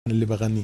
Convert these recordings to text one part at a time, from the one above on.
اللي بغنيه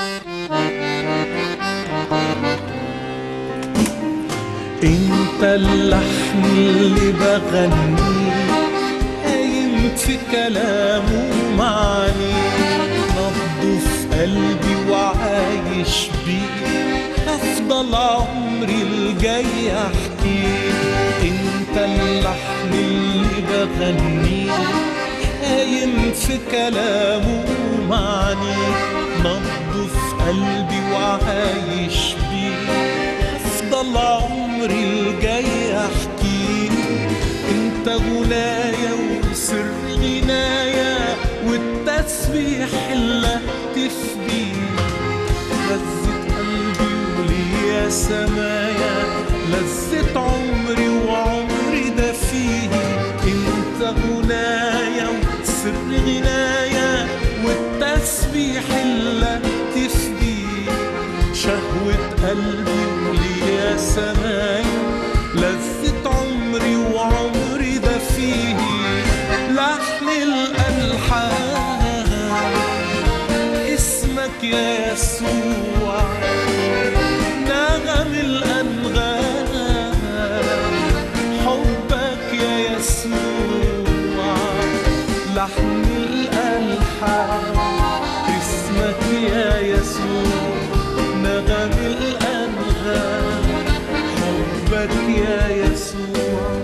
انت اللحن اللي بغنيه قايم في كلامه معاني نبضه في قلبي وعايش بيه افضل عمري الجاي احكيه انت اللحن اللي بغنيه قايم في كلامه معاني نبضه في قلبي وعايش بيه افضل عمري الجاي احكيه انت غنايا وسر غنايا والتسبيح اللي اهتف بيه لذة قلبي وليا سمايا لذة عمري وعمري ده فيه انت غنايا وسر غنايا والتسبيح اللي اهتف بيه شهوة قلبي وليا سمايا لذة عمري وعمري ده فيه لحن الألحان اسمك يا يسوع نغم الأنغام حبك يا يسوع لحن الألحان اسمك يا يسوع نغم الأنغام حبك يا يسوع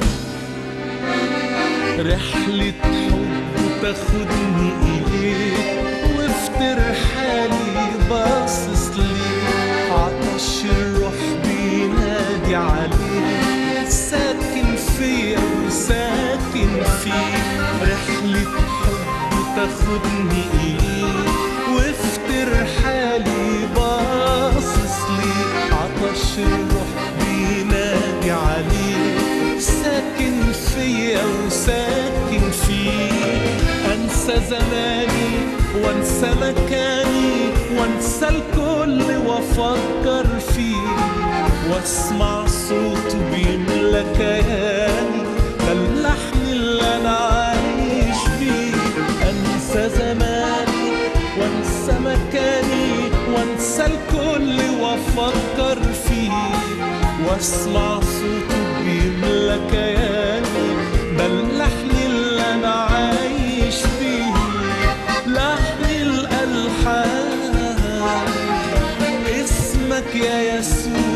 رحلة حب تاخدني إليك وفي حالي باصص ليك عطش الروح بينادي عليك ساكن فيا وساكن فيك رحلة حب تاخدني إليك وفي حالي باصص ليك عطش الروح بينادي عليك ساكن فيا وساكن فيك انسى زماني وانسى مكاني وانسى الكل وافكر فيه واسمع صوته بيملى كياني ده اللحن اللي انا عايش بيه انسى زماني وانسى مكاني وانسى الكل وافكر فيه واسمع صوته بيملى كياني ده اللحن اللي انا عايش بيه لحن الالحان اسمك يا يسوع